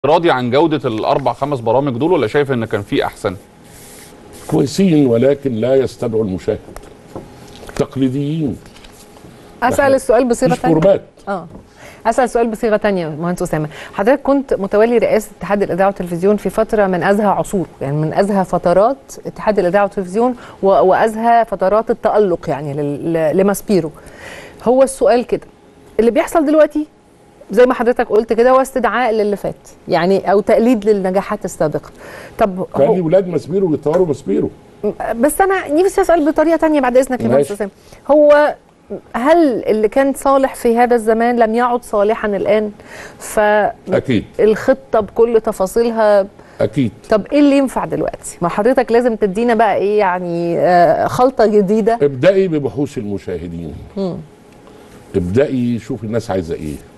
راضي عن جوده الاربع خمس برامج دول ولا شايف ان كان في احسن كويسين ولكن لا يستدعوا المشاهد تقليديين اسال السؤال بصيغه مش ثانيه فورمات اه اسال سؤال بصيغه تانية مهندس اسامه حضرتك كنت متولي رئاسه اتحاد الاذاعه والتلفزيون في فتره من ازهى عصور يعني من ازهى فترات اتحاد الاذاعه والتلفزيون و- وازهى فترات التالق يعني لل- ل- لماسبيرو هو السؤال كده اللي بيحصل دلوقتي زي ما حضرتك قلت كده هو استدعاء للي فات يعني او تقليد للنجاحات السابقه طب خلي هو ولاد مسبيرو يطوروا مسبيرو بس انا نفسي اسال بطريقه تانية بعد اذنك يا مهندس ماشي. اسامه هو هل اللي كان صالح في هذا الزمان لم يعد صالحا الان اكيد فالخطه بكل تفاصيلها اكيد طب ايه اللي ينفع دلوقتي ما حضرتك لازم تدينا بقى ايه يعني آه، خلطه جديده ابدأي ببحوث المشاهدين ابدأي شوفي الناس عايزة ايه